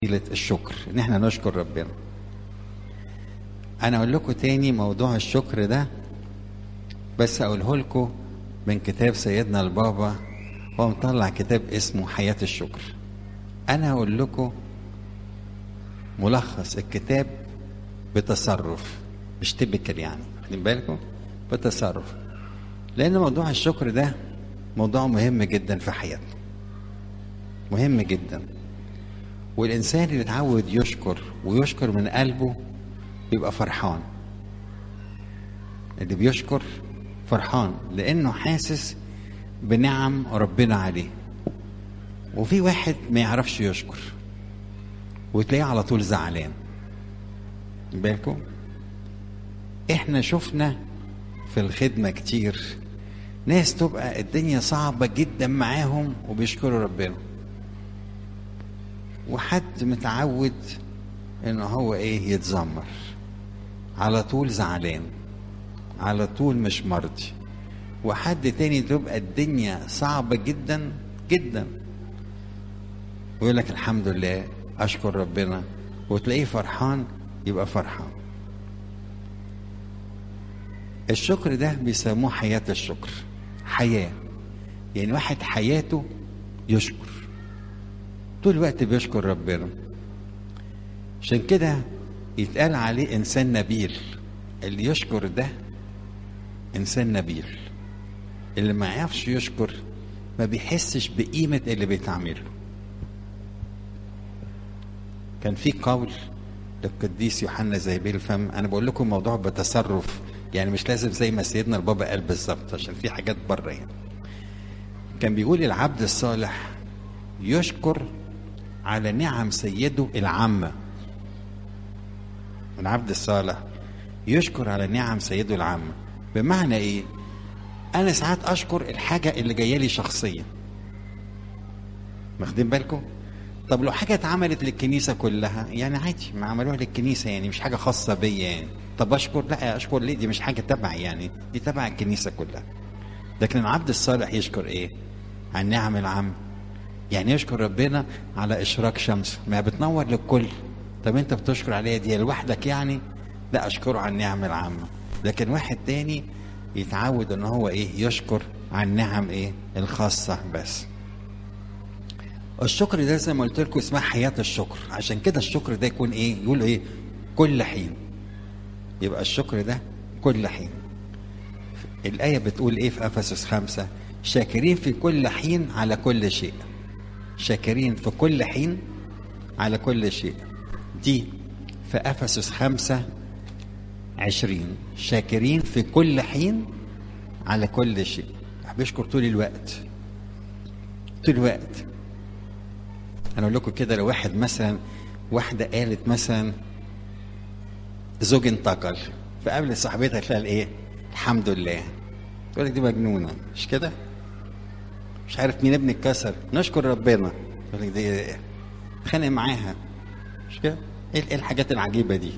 فضيلة الشكر ان احنا نشكر ربنا انا اقول لكم تاني موضوع الشكر ده بس اقوله لكم من كتاب سيدنا البابا هو مطلع كتاب اسمه حياة الشكر انا هقول لكم ملخص الكتاب بتصرف مش تبكر يعني واخدين بالكم بتصرف لان موضوع الشكر ده موضوع مهم جدا في حياتنا مهم جدا والإنسان اللي اتعود يشكر ويشكر من قلبه بيبقى فرحان اللي بيشكر فرحان لأنه حاسس بنعم ربنا عليه وفي واحد ما يعرفش يشكر وتلاقيه على طول زعلان بالكم احنا شفنا في الخدمة كتير ناس تبقى الدنيا صعبة جدا معاهم وبيشكروا ربنا وحد متعود ان هو ايه يتذمر على طول زعلان على طول مش مرضي وحد تاني تبقى الدنيا صعبة جدا جدا ويقول لك الحمد لله اشكر ربنا وتلاقيه فرحان يبقى فرحان الشكر ده بيسموه حياة الشكر حياة يعني واحد حياته يشكر طول الوقت بيشكر ربنا عشان كده يتقال عليه انسان نبيل اللي يشكر ده انسان نبيل اللي ما يعرفش يشكر ما بيحسش بقيمة اللي بيتعمله كان في قول للقديس يوحنا زيبيل الفم انا بقول لكم موضوع بتصرف يعني مش لازم زي ما سيدنا البابا قال بالظبط عشان في حاجات بره يعني كان بيقول العبد الصالح يشكر على نعم سيده العامة العبد الصالح يشكر على نعم سيده العامة بمعنى ايه انا ساعات اشكر الحاجة اللي جاية لي شخصيا واخدين بالكم طب لو حاجة اتعملت للكنيسة كلها يعني عادي ما عملوها للكنيسة يعني مش حاجة خاصة بيا يعني طب اشكر لا اشكر ليه دي مش حاجة تبعي يعني دي تبع الكنيسة كلها لكن العبد الصالح يشكر ايه عن نعم العامة يعني يشكر ربنا على اشراق شمس ما بتنور للكل طب انت بتشكر عليها دي لوحدك يعني لا اشكره على النعم العامه لكن واحد تاني يتعود ان هو ايه يشكر على النعم ايه الخاصه بس الشكر ده زي ما قلت لكم اسمها حياه الشكر عشان كده الشكر ده يكون ايه يقول ايه كل حين يبقى الشكر ده كل حين الآية بتقول إيه في أفسس خمسة شاكرين في كل حين على كل شيء شاكرين في كل حين على كل شيء دي في أفسس خمسة عشرين شاكرين في كل حين على كل شيء بيشكر طول الوقت طول الوقت أنا أقول لكم كده لو واحد مثلا واحدة قالت مثلا زوج انتقل فقابلت صاحبتها تلاقي ايه الحمد لله تقول لك دي مجنونه مش كده مش عارف مين ابني اتكسر نشكر ربنا تقول لك دي اتخانق معاها مش كده ايه ايه الحاجات العجيبه دي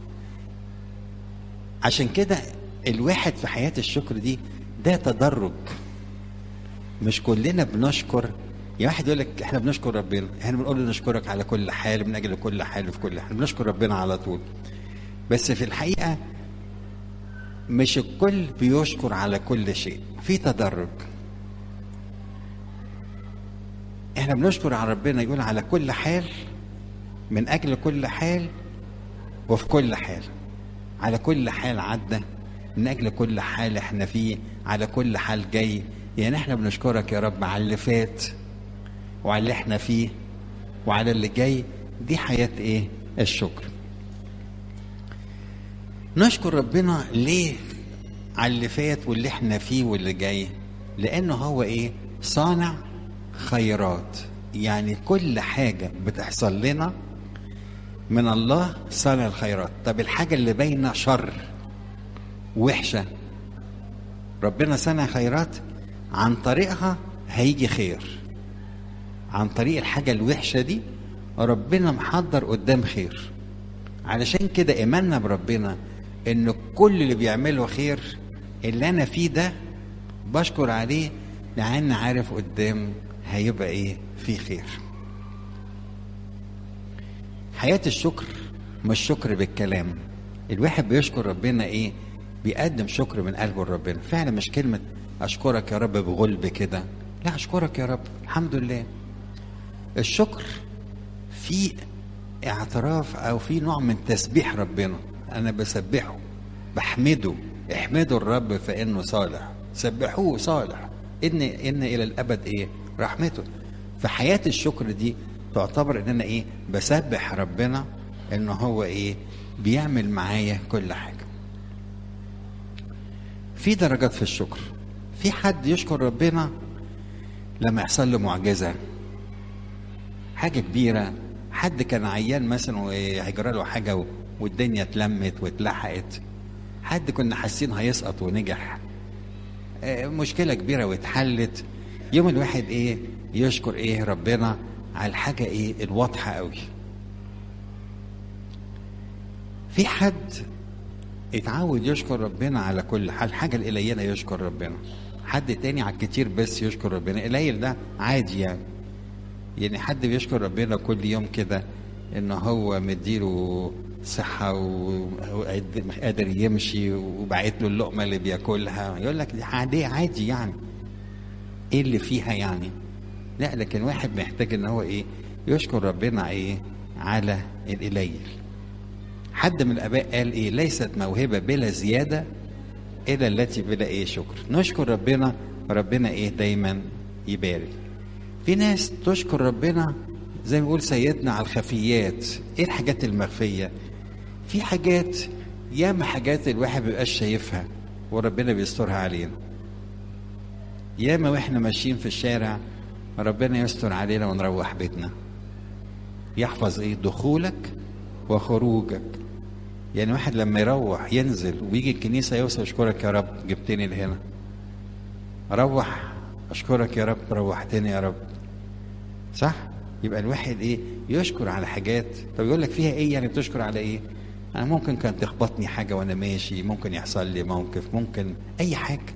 عشان كده الواحد في حياه الشكر دي ده تدرج مش كلنا بنشكر يا واحد يقول لك احنا بنشكر ربنا احنا بنقول له نشكرك على كل حال من اجل كل حال وفي كل حال بنشكر ربنا على طول بس في الحقيقه مش الكل بيشكر على كل شيء في تدرج احنا بنشكر على ربنا يقول على كل حال من اجل كل حال وفي كل حال على كل حال عدى من اجل كل حال احنا فيه على كل حال جاي يعني احنا بنشكرك يا رب على اللي فات وعلى اللي احنا فيه وعلى اللي جاي دي حياة ايه الشكر نشكر ربنا ليه على اللي فات واللي احنا فيه واللي جاي لانه هو ايه صانع خيرات يعني كل حاجة بتحصل لنا من الله صانع الخيرات طب الحاجة اللي باينة شر وحشة ربنا صنع خيرات عن طريقها هيجي خير عن طريق الحاجة الوحشة دي ربنا محضر قدام خير علشان كده إيماننا بربنا إن كل اللي بيعمله خير اللي أنا فيه ده بشكر عليه لأن عارف قدام هيبقى إيه في خير حياة الشكر مش شكر بالكلام الواحد بيشكر ربنا ايه بيقدم شكر من قلبه لربنا فعلا مش كلمة أشكرك يا رب بغلب كده لا أشكرك يا رب الحمد لله الشكر في اعتراف أو في نوع من تسبيح ربنا أنا بسبحه بحمده احمدوا الرب فإنه صالح سبحوه صالح إن إن إلى الأبد إيه رحمته فحياة الشكر دي تعتبر إن أنا إيه بسبح ربنا إن هو إيه بيعمل معايا كل حاجة في درجات في الشكر في حد يشكر ربنا لما يحصل له معجزة حاجة كبيرة حد كان عيان مثلا وهيجرى له حاجة والدنيا اتلمت واتلحقت حد كنا حاسين هيسقط ونجح مشكلة كبيرة واتحلت يوم الواحد ايه يشكر ايه ربنا على الحاجة ايه الواضحة قوي في حد اتعود يشكر ربنا على كل حال الحاجة القليلة يشكر ربنا حد تاني على الكتير بس يشكر ربنا قليل ده عادي يعني يعني حد بيشكر ربنا كل يوم كده ان هو مديله صحة وقادر يمشي وبعت له اللقمة اللي بياكلها يقول لك دي عادي عادي يعني ايه اللي فيها يعني لا لكن واحد محتاج ان هو ايه يشكر ربنا ايه على القليل حد من الاباء قال ايه ليست موهبه بلا زياده الا التي بلا ايه شكر نشكر ربنا ربنا ايه دايما يبارك في ناس تشكر ربنا زي ما بيقول سيدنا على الخفيات ايه الحاجات المخفيه في حاجات ياما حاجات الواحد بيبقاش شايفها وربنا بيسترها علينا ياما واحنا ماشيين في الشارع ربنا يستر علينا ونروح بيتنا يحفظ ايه دخولك وخروجك يعني واحد لما يروح ينزل ويجي الكنيسة يوصل أشكرك يا رب جبتني لهنا روح أشكرك يا رب روحتني يا رب صح؟ يبقى الواحد إيه؟ يشكر على حاجات طب يقول لك فيها إيه يعني بتشكر على إيه؟ أنا ممكن كانت تخبطني حاجة وأنا ماشي ممكن يحصل لي موقف ممكن أي حاجة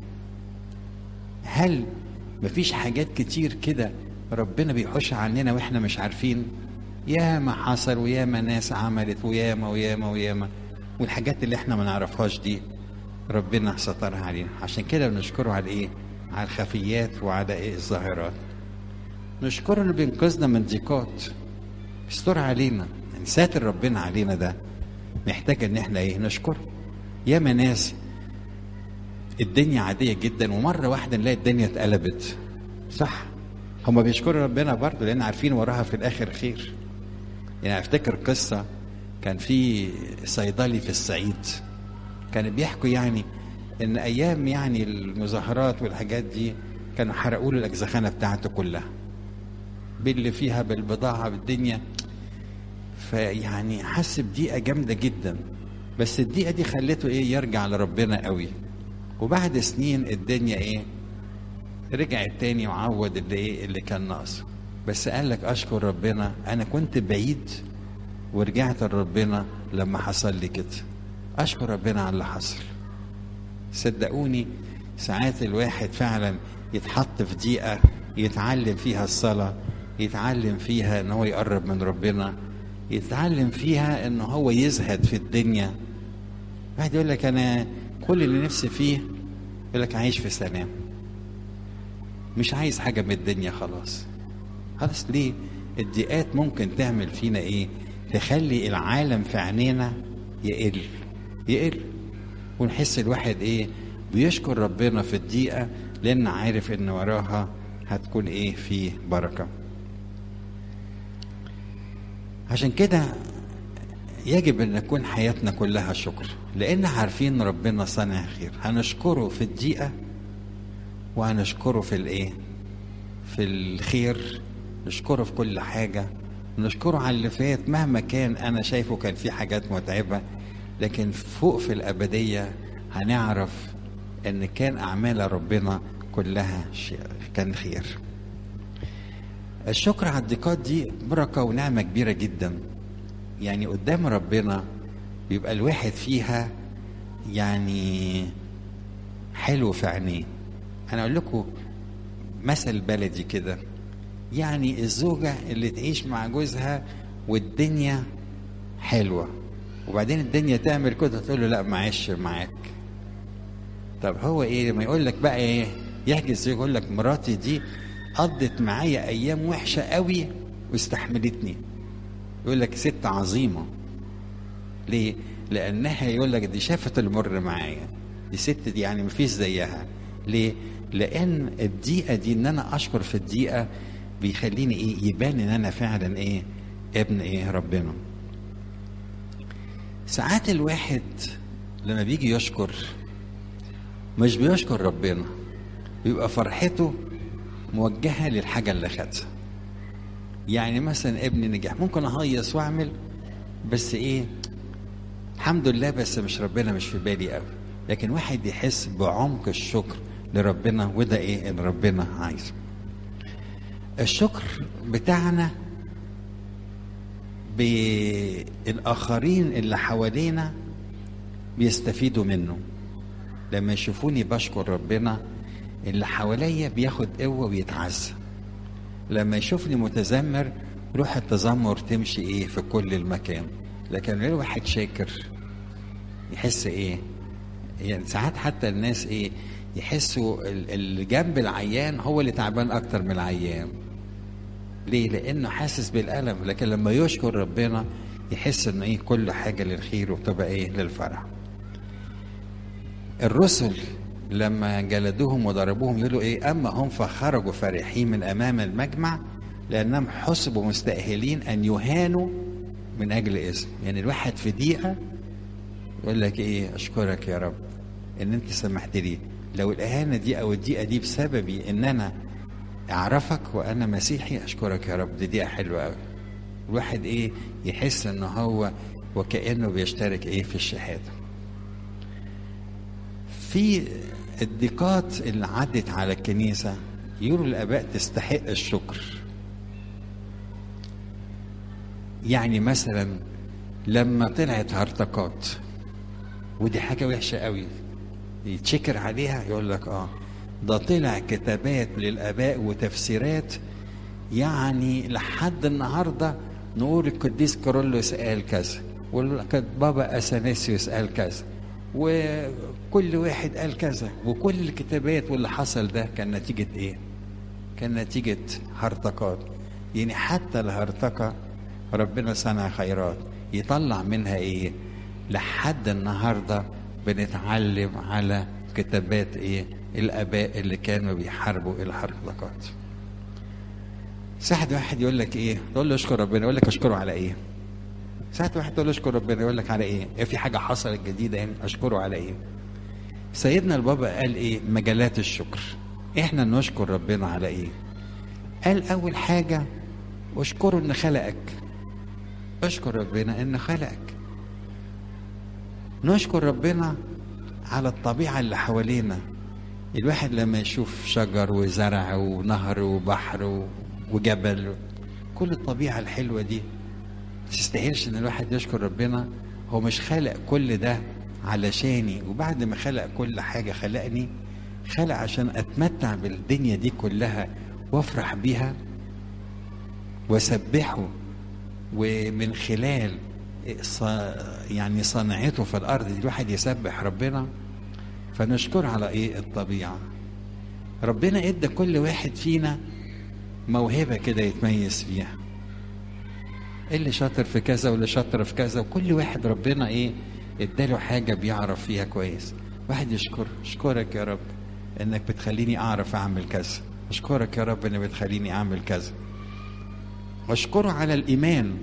هل مفيش حاجات كتير كده ربنا بيحوشها عننا وإحنا مش عارفين؟ ياما حصل وياما ناس عملت وياما وياما وياما والحاجات اللي احنا ما نعرفهاش دي ربنا سترها علينا عشان كده بنشكره على ايه على الخفيات وعلى ايه الظاهرات نشكره انه بينقذنا من ضيقات بيستر علينا يعني ساتر ربنا علينا ده محتاج ان احنا ايه نشكره ياما ناس الدنيا عادية جدا ومرة واحدة نلاقي الدنيا اتقلبت صح هما بيشكروا ربنا برضه لان عارفين وراها في الاخر خير يعني افتكر قصة كان في صيدلي في الصعيد كانوا بيحكوا يعني ان ايام يعني المظاهرات والحاجات دي كانوا حرقوا له الاجزخانه بتاعته كلها باللي فيها بالبضاعه بالدنيا فيعني حس بضيقه جامده جدا بس الضيقه دي خلته ايه يرجع لربنا قوي وبعد سنين الدنيا ايه رجع تاني وعوض اللي ايه اللي كان ناقصه بس قال لك اشكر ربنا انا كنت بعيد ورجعت لربنا لما حصل لي كده اشكر ربنا على اللي حصل صدقوني ساعات الواحد فعلا يتحط في ضيقه يتعلم فيها الصلاه يتعلم فيها ان هو يقرب من ربنا يتعلم فيها ان هو يزهد في الدنيا واحد يقول لك انا كل اللي نفسي فيه يقول لك عايش في سلام مش عايز حاجه من الدنيا خلاص خلاص ليه الضيقات ممكن تعمل فينا ايه تخلي العالم في عينينا يقل يقل ونحس الواحد ايه بيشكر ربنا في الضيقه لان عارف ان وراها هتكون ايه في بركه عشان كده يجب ان نكون حياتنا كلها شكر لان عارفين ربنا صانع خير هنشكره في الضيقه وهنشكره في الايه في الخير نشكره في كل حاجه نشكره على اللي فات مهما كان انا شايفه كان في حاجات متعبه لكن فوق في الابديه هنعرف ان كان اعمال ربنا كلها كان خير الشكر على الضيقات دي بركه ونعمه كبيره جدا يعني قدام ربنا بيبقى الواحد فيها يعني حلو في عينيه انا اقول لكم مثل بلدي كده يعني الزوجة اللي تعيش مع جوزها والدنيا حلوة وبعدين الدنيا تعمل كده تقول له لا معيش معاك طب هو ايه لما يقول لك بقى ايه يحجز يقول لك مراتي دي قضت معايا ايام وحشه قوي واستحملتني يقول لك ست عظيمه ليه لانها يقول لك دي شافت المر معايا دي ست دي يعني مفيش زيها ليه لان الدقيقه دي ان انا اشكر في الدقيقه بيخليني ايه يبان ان انا فعلا ايه ابن ايه ربنا ساعات الواحد لما بيجي يشكر مش بيشكر ربنا بيبقى فرحته موجهة للحاجة اللي خدها يعني مثلا ابني نجح ممكن اهيص واعمل بس ايه الحمد لله بس مش ربنا مش في بالي قوي لكن واحد يحس بعمق الشكر لربنا وده ايه اللي ربنا عايزه الشكر بتاعنا بالاخرين اللي حوالينا بيستفيدوا منه لما يشوفوني بشكر ربنا اللي حواليا بياخد قوة ويتعزى لما يشوفني متذمر روح التذمر تمشي ايه في كل المكان لكن غير واحد شاكر يحس ايه يعني ساعات حتى الناس ايه يحسوا اللي جنب العيان هو اللي تعبان اكتر من العيان ليه لانه حاسس بالالم لكن لما يشكر ربنا يحس ان ايه كل حاجه للخير وبتبقى ايه للفرح الرسل لما جلدوهم وضربوهم يقولوا ايه اما هم فخرجوا فرحين من امام المجمع لانهم حسبوا مستاهلين ان يهانوا من اجل اسم يعني الواحد في دقيقه يقول لك ايه اشكرك يا رب ان انت سمحت لي لو الاهانه دي او الدقيقه دي بسببي ان انا اعرفك وانا مسيحي اشكرك يا رب دي دقيقه حلوه قوي الواحد ايه يحس ان هو وكانه بيشترك ايه في الشهاده في الضيقات اللي عدت على الكنيسة يقولوا الآباء تستحق الشكر يعني مثلا لما طلعت هرطقات ودي حاجة وحشة قوي يتشكر عليها يقول لك اه ده طلع كتابات للآباء وتفسيرات يعني لحد النهاردة نقول القديس كورولوس قال كذا والبابا أثناسيوس قال كذا وكل واحد قال كذا وكل الكتابات واللي حصل ده كان نتيجة ايه كان نتيجة هرطقات يعني حتى الهرطقة ربنا صنع خيرات يطلع منها ايه لحد النهاردة بنتعلم على كتابات ايه الاباء اللي كانوا بيحاربوا الهرطقات ساعة واحد يقول لك ايه تقول له اشكر ربنا يقول لك اشكره على ايه ساعات واحد تقول له اشكر ربنا يقول لك على ايه؟ إيه في حاجه حصلت جديده يعني اشكره على ايه؟ سيدنا البابا قال ايه؟ مجالات الشكر. احنا نشكر ربنا على ايه؟ قال اول حاجه اشكره ان خلقك. اشكر ربنا ان خلقك. نشكر ربنا على الطبيعه اللي حوالينا. الواحد لما يشوف شجر وزرع ونهر وبحر وجبل كل الطبيعه الحلوه دي تستاهلش ان الواحد يشكر ربنا هو مش خلق كل ده علشاني وبعد ما خلق كل حاجه خلقني خلق عشان اتمتع بالدنيا دي كلها وافرح بيها واسبحه ومن خلال يعني صنعته في الارض دي الواحد يسبح ربنا فنشكر على ايه الطبيعه ربنا ادى كل واحد فينا موهبه كده يتميز فيها اللي شاطر في كذا واللي شاطر في كذا وكل واحد ربنا ايه اداله حاجه بيعرف فيها كويس واحد يشكر اشكرك يا رب انك بتخليني اعرف اعمل كذا اشكرك يا رب انك بتخليني اعمل كذا واشكره على الايمان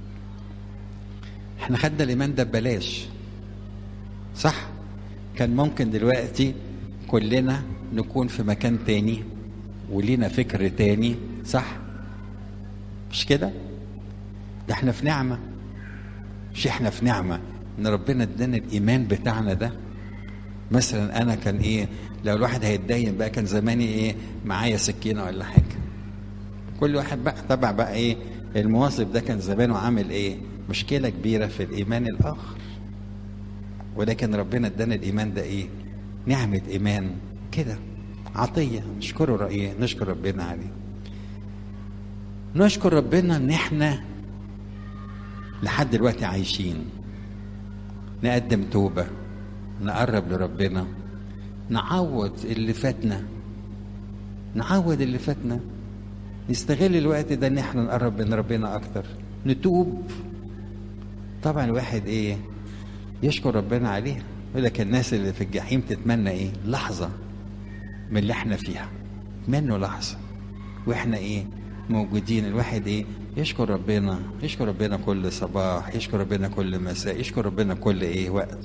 احنا خدنا الايمان ده ببلاش صح كان ممكن دلوقتي كلنا نكون في مكان تاني ولينا فكر تاني صح مش كده ده احنا في نعمة مش احنا في نعمة ان ربنا ادانا الايمان بتاعنا ده مثلا انا كان ايه لو الواحد هيتدين بقى كان زماني ايه معايا سكينة ولا حاجة كل واحد بقى تبع بقى ايه المواظب ده كان زمانه عامل ايه مشكلة كبيرة في الايمان الاخر ولكن ربنا ادانا الايمان ده ايه نعمة ايمان كده عطية نشكره رأيه نشكر ربنا عليه نشكر ربنا ان احنا لحد دلوقتي عايشين نقدم توبة نقرب لربنا نعوض اللي فاتنا نعوض اللي فاتنا نستغل الوقت ده ان احنا نقرب من ربنا اكتر نتوب طبعا الواحد ايه يشكر ربنا عليها يقول لك الناس اللي في الجحيم تتمنى ايه لحظة من اللي احنا فيها منه لحظة واحنا ايه موجودين الواحد ايه يشكر ربنا يشكر ربنا كل صباح يشكر ربنا كل مساء يشكر ربنا كل ايه وقت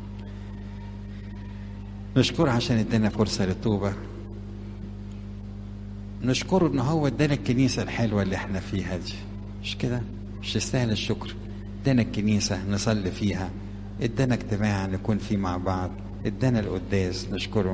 نشكره عشان ادانا فرصة للتوبة نشكره ان هو ادانا الكنيسة الحلوة اللي احنا فيها دي مش كده مش تستاهل الشكر ادانا الكنيسة نصلي فيها ادانا اجتماع نكون فيه مع بعض ادانا القداس نشكره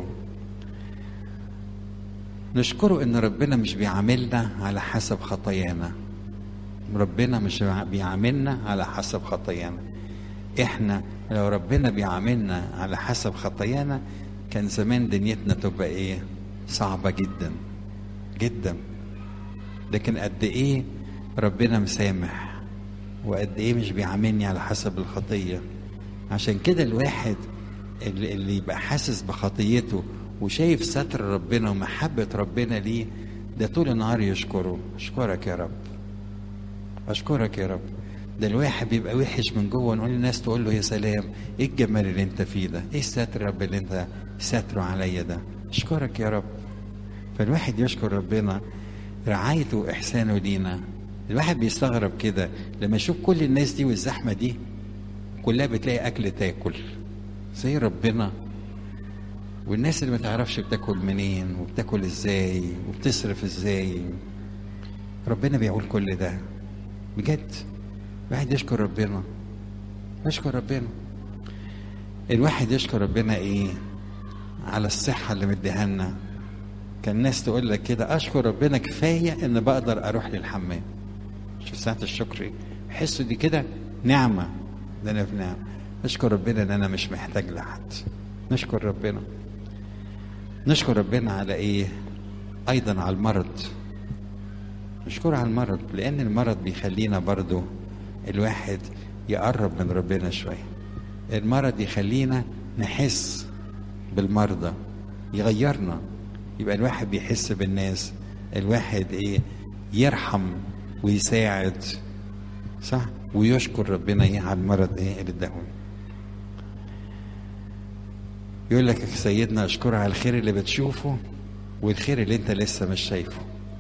نشكره ان ربنا مش بيعاملنا على حسب خطايانا ربنا مش بيعاملنا على حسب خطايانا احنا لو ربنا بيعاملنا على حسب خطايانا كان زمان دنيتنا تبقى ايه صعبة جدا جدا لكن قد ايه ربنا مسامح وقد ايه مش بيعاملني على حسب الخطية عشان كده الواحد اللي, اللي يبقى حاسس بخطيته وشايف ستر ربنا ومحبة ربنا ليه ده طول النهار يشكره اشكرك يا رب اشكرك يا رب ده الواحد بيبقى وحش من جوه نقول للناس تقول له يا سلام ايه الجمال اللي انت فيه ده ايه الستر يا رب اللي انت ستره عليا ده اشكرك يا رب فالواحد يشكر ربنا رعايته واحسانه لينا الواحد بيستغرب كده لما يشوف كل الناس دي والزحمه دي كلها بتلاقي اكل تاكل زي ربنا والناس اللي ما تعرفش بتاكل منين وبتاكل ازاي وبتصرف ازاي ربنا بيقول كل ده بجد الواحد يشكر ربنا يشكر ربنا الواحد يشكر ربنا ايه على الصحة اللي مديها لنا كان الناس تقول لك كده اشكر ربنا كفاية ان بقدر اروح للحمام شوف ساعة الشكر ايه حسوا دي كده نعمة ده انا في نعمة نشكر ربنا ان انا مش محتاج لحد نشكر ربنا نشكر ربنا على ايه ايضا على المرض نشكر على المرض لان المرض بيخلينا برضو الواحد يقرب من ربنا شوية المرض يخلينا نحس بالمرضى يغيرنا يبقى الواحد بيحس بالناس الواحد ايه يرحم ويساعد صح ويشكر ربنا ايه على المرض ايه اللي اداهولنا يقول لك سيدنا اشكره على الخير اللي بتشوفه والخير اللي انت لسه مش شايفه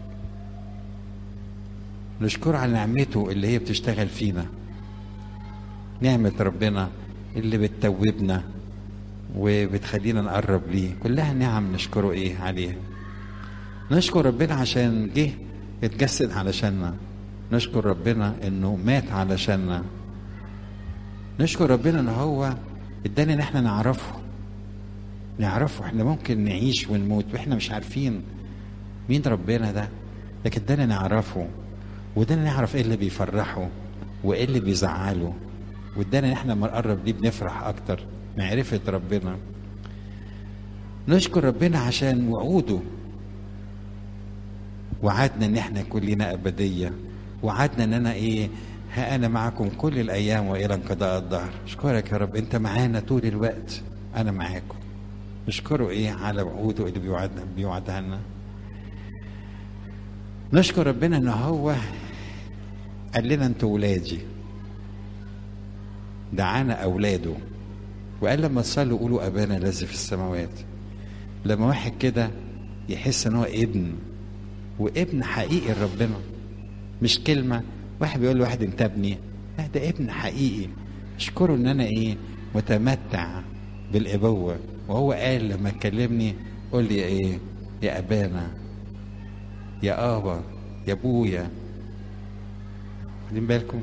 نشكره على نعمته اللي هي بتشتغل فينا نعمة ربنا اللي بتتوبنا وبتخلينا نقرب ليه كلها نعم نشكره ايه عليها نشكر ربنا عشان جه اتجسد علشاننا نشكر ربنا انه مات علشاننا نشكر ربنا ان هو ادانا ان احنا نعرفه نعرفه احنا ممكن نعيش ونموت واحنا مش عارفين مين ربنا ده لكن ادانا نعرفه وادانا نعرف ايه اللي بيفرحه وايه اللي بيزعله وادانا ان احنا لما نقرب ليه بنفرح اكتر معرفة ربنا نشكر ربنا عشان وعوده وعدنا ان احنا يكون لنا ابدية وعدنا ان انا ايه ها انا معكم كل الايام والى انقضاء الدهر اشكرك يا رب انت معانا طول الوقت انا معاكم نشكره ايه على وعوده اللي بيوعدنا بيوعدها لنا نشكر ربنا ان هو قال لنا انتوا ولادي دعانا اولاده وقال لما تصلوا قولوا ابانا الذي في السماوات لما واحد كده يحس ان هو ابن وابن حقيقي لربنا مش كلمه واحد بيقول لواحد انت ابني لا ده ابن حقيقي اشكره ان انا ايه متمتع بالابوه وهو قال لما كلمني قول لي ايه يا ابانا يا ابا يا ابويا واخدين بالكم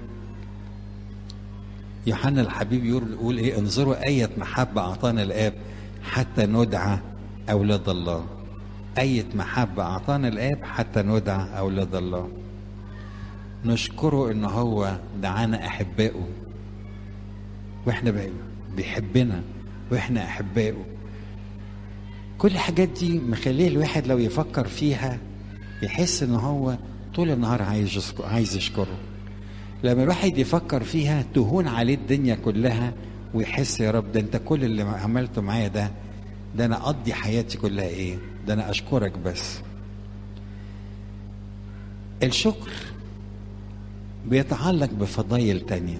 يوحنا الحبيب يقول يقول ايه انظروا اية محبة اعطانا الاب حتى ندعى اولاد الله اية محبة اعطانا الاب حتى ندعى اولاد الله نشكره ان هو دعانا احبائه واحنا بيحبنا واحنا احبائه كل الحاجات دي مخليه الواحد لو يفكر فيها يحس ان هو طول النهار عايز عايز يشكره لما الواحد يفكر فيها تهون عليه الدنيا كلها ويحس يا رب ده انت كل اللي عملته معايا ده ده انا اقضي حياتي كلها ايه ده انا اشكرك بس الشكر بيتعلق بفضائل تانية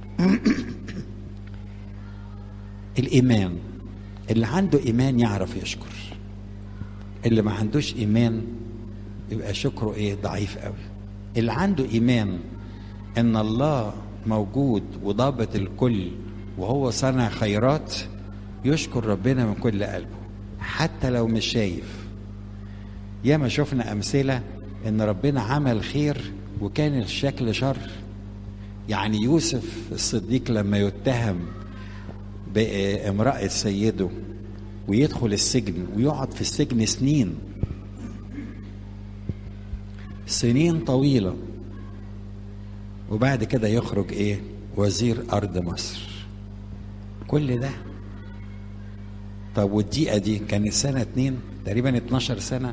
الإيمان اللي عنده إيمان يعرف يشكر اللي ما عندوش إيمان يبقى شكره إيه ضعيف قوي اللي عنده إيمان إن الله موجود وضابط الكل وهو صنع خيرات يشكر ربنا من كل قلبه حتى لو مش شايف ياما شفنا أمثلة إن ربنا عمل خير وكان الشكل شر يعني يوسف الصديق لما يتهم بامرأة سيده ويدخل السجن ويقعد في السجن سنين سنين طويلة وبعد كده يخرج ايه وزير ارض مصر كل ده طب والدقيقة دي كانت سنة اتنين تقريبا 12 سنة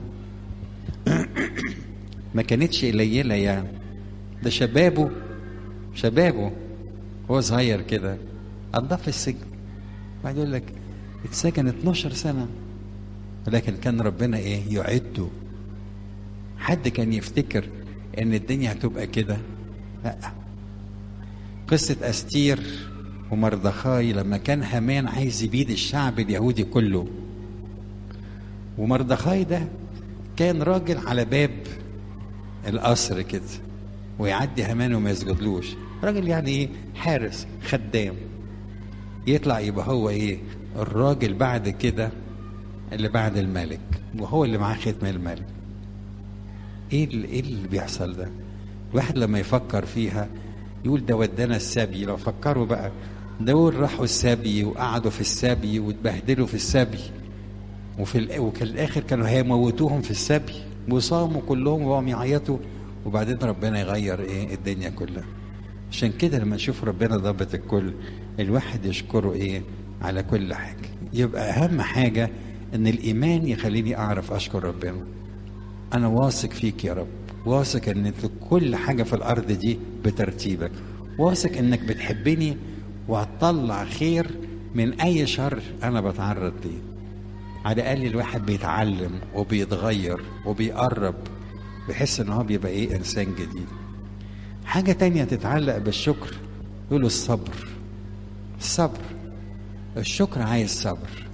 ما كانتش قليلة يعني ده شبابه شبابه هو صغير كده قضاه في السجن بعد يقول لك اتسجن 12 سنة ولكن كان ربنا ايه يعده حد كان يفتكر ان الدنيا هتبقى كده لا قصة أستير ومردخاي لما كان هامان عايز يبيد الشعب اليهودي كله ومردخاي ده كان راجل على باب القصر كده ويعدي هامان وما يسجدلوش راجل يعني ايه حارس خدام يطلع يبقى هو ايه الراجل بعد كده اللي بعد الملك وهو اللي معاه ختم الملك ايه اللي, إيه اللي بيحصل ده الواحد لما يفكر فيها يقول ده ودانا السبي لو فكروا بقى دول راحوا السبي وقعدوا في السبي واتبهدلوا في السبي وفي ال... وفي الاخر كانوا هيموتوهم في السبي وصاموا كلهم وهم يعيطوا وبعدين ربنا يغير ايه الدنيا كلها عشان كده لما نشوف ربنا ضابط الكل الواحد يشكره ايه على كل حاجه يبقى اهم حاجه ان الايمان يخليني اعرف اشكر ربنا انا واثق فيك يا رب واثق ان كل حاجه في الارض دي بترتيبك واثق انك بتحبني وهتطلع خير من اي شر انا بتعرض ليه على الاقل الواحد بيتعلم وبيتغير وبيقرب بيحس ان هو بيبقى ايه انسان جديد حاجه تانية تتعلق بالشكر يقول الصبر الصبر الشكر عايز صبر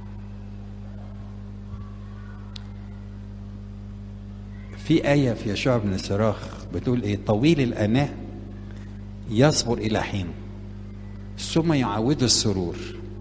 في آية في يشوع بن صراخ بتقول إيه طويل الأناة يصبر إلى حين ثم يعود السرور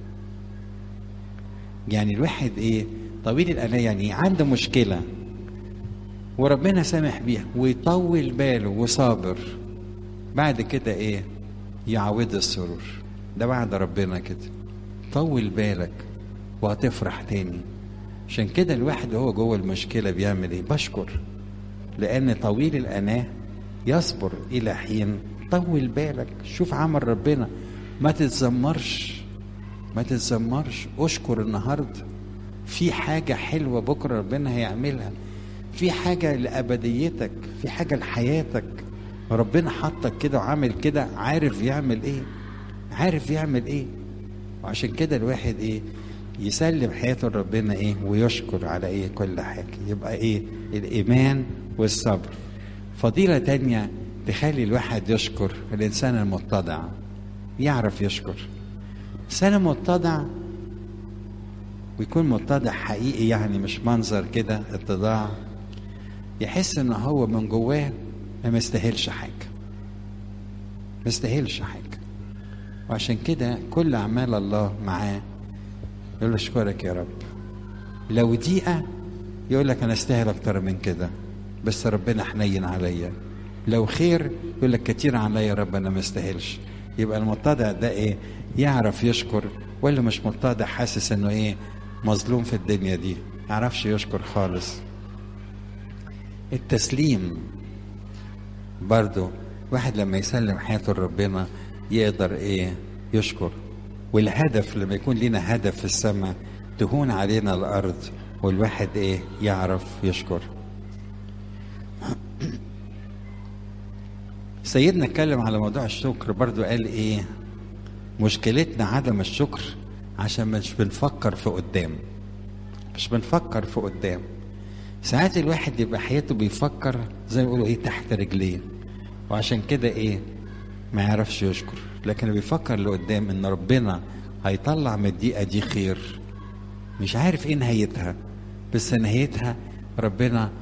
يعني الواحد إيه طويل الأناة يعني عنده مشكلة وربنا سامح بيها ويطول باله وصابر بعد كده إيه يعود السرور ده بعد ربنا كده طول بالك وهتفرح تاني عشان كده الواحد وهو جوه المشكلة بيعمل ايه بشكر لأن طويل الأناة يصبر إلى حين طول بالك شوف عمل ربنا ما تتذمرش ما تتذمرش اشكر النهارده في حاجة حلوة بكرة ربنا هيعملها في حاجة لأبديتك في حاجة لحياتك ربنا حطك كده وعامل كده عارف يعمل ايه عارف يعمل ايه وعشان كده الواحد ايه يسلم حياته لربنا ايه ويشكر على ايه كل حاجة يبقى ايه الايمان والصبر فضيلة تانية تخلي الواحد يشكر الانسان المتضع يعرف يشكر انسان متضع ويكون متضع حقيقي يعني مش منظر كده اتضاع يحس ان هو من جواه ما مستاهلش حاجه ما مستاهلش حاجه وعشان كده كل اعمال الله معاه يقول له اشكرك يا رب لو دقيقه يقول لك انا استاهل اكتر من كده بس ربنا حنين عليا لو خير يقول لك كتير عليا يا رب انا ما استاهلش يبقى المتضع ده ايه يعرف يشكر ولا مش متضع حاسس انه ايه مظلوم في الدنيا دي يعرفش يشكر خالص التسليم برضو واحد لما يسلم حياته لربنا يقدر ايه يشكر والهدف لما يكون لنا هدف في السماء تهون علينا الارض والواحد ايه يعرف يشكر سيدنا اتكلم على موضوع الشكر برضو قال ايه مشكلتنا عدم الشكر عشان مش بنفكر في قدام مش بنفكر في قدام ساعات الواحد يبقى حياته بيفكر زي ما بيقولوا ايه تحت رجليه وعشان كده ايه ما يعرفش يشكر لكن بيفكر لقدام ان ربنا هيطلع من الدقيقة دي خير مش عارف ايه نهايتها بس نهايتها ربنا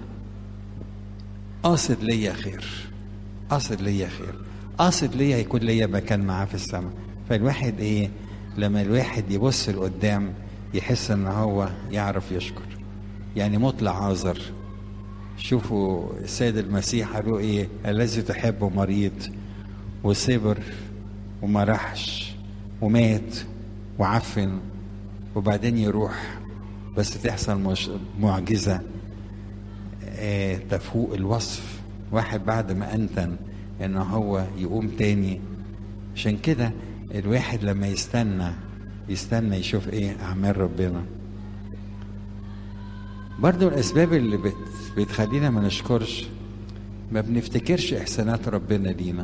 قاصد ليا خير قاصد ليا خير قاصد ليا يكون ليا مكان معاه في السماء فالواحد ايه لما الواحد يبص لقدام يحس ان هو يعرف يشكر يعني مطلع عذر شوفوا السيد المسيح قالوا ايه الذي تحبه مريض وصبر وما راحش ومات وعفن وبعدين يروح بس تحصل مش معجزة آه تفوق الوصف واحد بعد ما أنتن إن هو يقوم تاني عشان كده الواحد لما يستنى يستنى يشوف ايه أعمال ربنا برضو الأسباب اللي بت بتخلينا ما نشكرش ما بنفتكرش إحسانات ربنا لينا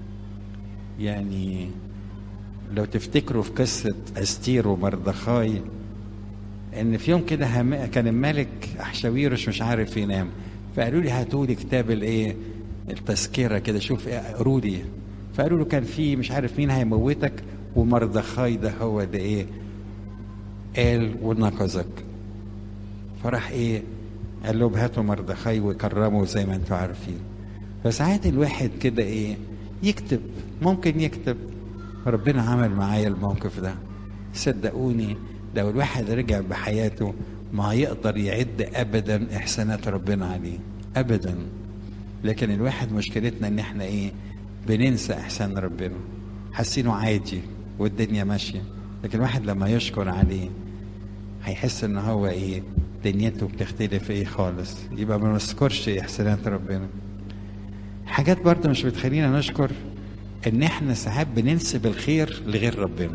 يعني لو تفتكروا في قصة أستير ومردخاي إن في يوم كده هم... كان الملك أحشاويرش مش عارف ينام فقالوا لي هاتوا لي كتاب الإيه التذكرة كده شوف اقروا لي فقالوا له كان في مش عارف مين هيموتك ومردخاي ده هو ده إيه قال ونقذك فراح إيه قال لهم هاتوا مردخاي وكرموا زي ما انتم عارفين فساعات الواحد كده إيه يكتب ممكن يكتب ربنا عمل معايا الموقف ده صدقوني لو الواحد رجع بحياته ما يقدر يعد ابدا احسانات ربنا عليه ابدا لكن الواحد مشكلتنا ان احنا ايه بننسى احسان ربنا حاسينه عادي والدنيا ماشيه لكن الواحد لما يشكر عليه هيحس ان هو ايه دنيته بتختلف ايه خالص يبقى ما نذكرش احسانات ربنا حاجات برضه مش بتخلينا نشكر ان احنا ساعات بننسب الخير لغير ربنا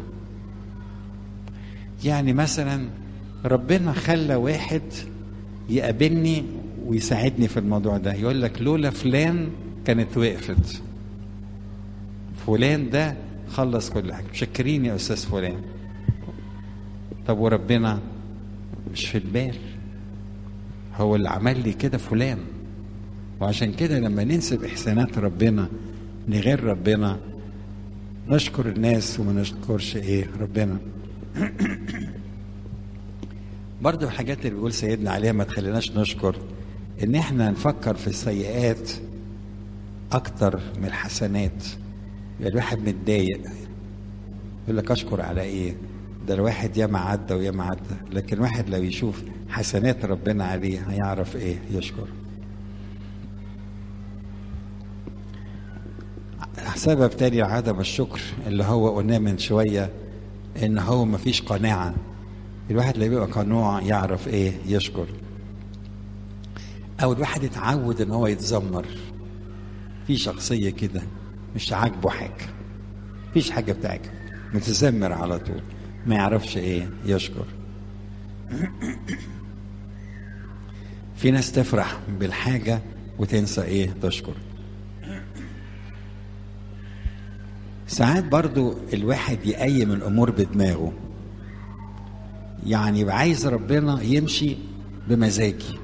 يعني مثلا ربنا خلى واحد يقابلني ويساعدني في الموضوع ده يقول لك لولا فلان كانت وقفت فلان ده خلص كل حاجه مشكرين يا استاذ فلان طب وربنا مش في البال هو اللي عمل لي كده فلان وعشان كده لما ننسب احسانات ربنا لغير ربنا نشكر الناس وما نشكرش ايه ربنا برضه الحاجات اللي بيقول سيدنا عليها ما تخليناش نشكر ان احنا نفكر في السيئات اكتر من الحسنات يعني الواحد متضايق يقول لك اشكر على ايه ده الواحد ياما عدى وياما عدى لكن الواحد لو يشوف حسنات ربنا عليه هيعرف ايه يشكر سبب تاني عدم الشكر اللي هو قلناه من شويه ان هو مفيش قناعه الواحد اللي بيبقى قنوع يعرف ايه يشكر او الواحد يتعود ان هو يتذمر في شخصيه كده مش عاجبه حاجه مفيش حاجه بتعجب متذمر على طول ما يعرفش ايه يشكر في ناس تفرح بالحاجه وتنسى ايه تشكر ساعات برضو الواحد يقيم الامور بدماغه يعني يبقى عايز ربنا يمشي بمزاجي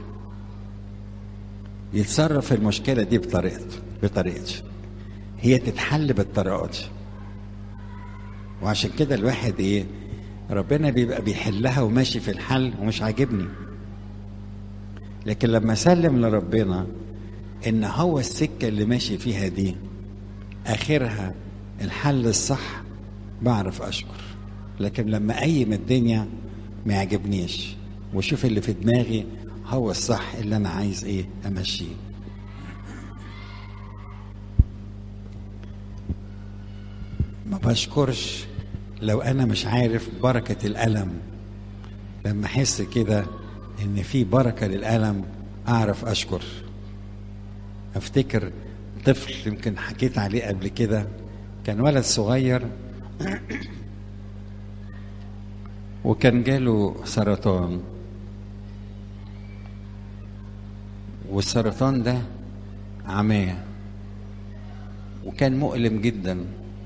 يتصرف في المشكلة دي بطريقته بطريقتي هي تتحل بالطريقة دي وعشان كده الواحد ايه ربنا بيبقى بيحلها وماشي في الحل ومش عاجبني لكن لما اسلم لربنا ان هو السكة اللي ماشي فيها دي اخرها الحل الصح بعرف اشكر لكن لما اقيم الدنيا ما يعجبنيش واشوف اللي في دماغي هو الصح اللي انا عايز ايه امشيه ما بشكرش لو انا مش عارف بركة الالم لما احس كده ان في بركة للالم اعرف اشكر افتكر طفل يمكن حكيت عليه قبل كده كان ولد صغير وكان جاله سرطان والسرطان ده عماه وكان مؤلم جدا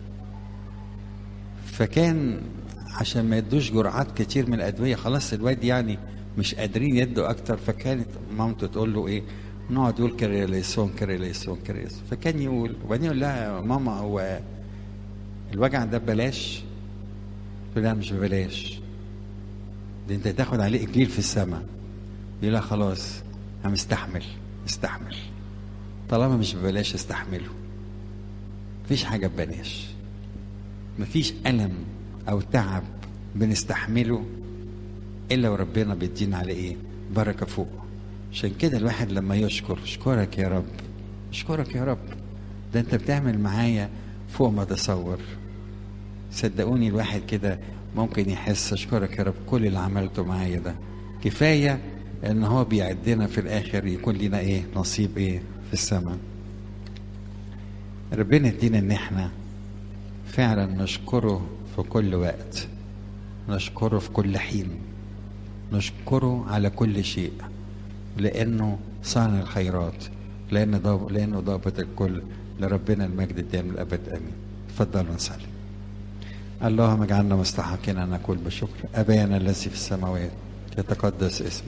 فكان عشان ما يدوش جرعات كتير من الادويه خلاص الواد يعني مش قادرين يدوا اكتر فكانت مامته تقول له ايه نقعد يقول كريليسون كريليسون كريليسون فكان يقول وبعدين يقول لها يا ماما هو الوجع ده ببلاش تقول لا مش ببلاش ده انت تاخد عليه اجليل في السماء يقول لها خلاص انا مستحمل استحمل طالما مش ببلاش استحمله مفيش حاجه ببلاش مفيش الم او تعب بنستحمله الا وربنا بيدينا على ايه بركه فوق عشان كده الواحد لما يشكر اشكرك يا رب اشكرك يا رب ده انت بتعمل معايا فوق ما اتصور صدقوني الواحد كده ممكن يحس اشكرك يا رب كل اللي عملته معايا ده كفايه ان هو بيعدنا في الاخر يكون لنا ايه نصيب ايه في السماء ربنا يدينا ان احنا فعلا نشكره في كل وقت نشكره في كل حين نشكره على كل شيء لانه صانع الخيرات لان ضاب لانه ضابط الكل لربنا المجد الدائم الابد امين تفضلوا نصلي اللهم اجعلنا مستحقين ان نقول بشكر ابانا الذي في السماوات يتقدس اسمك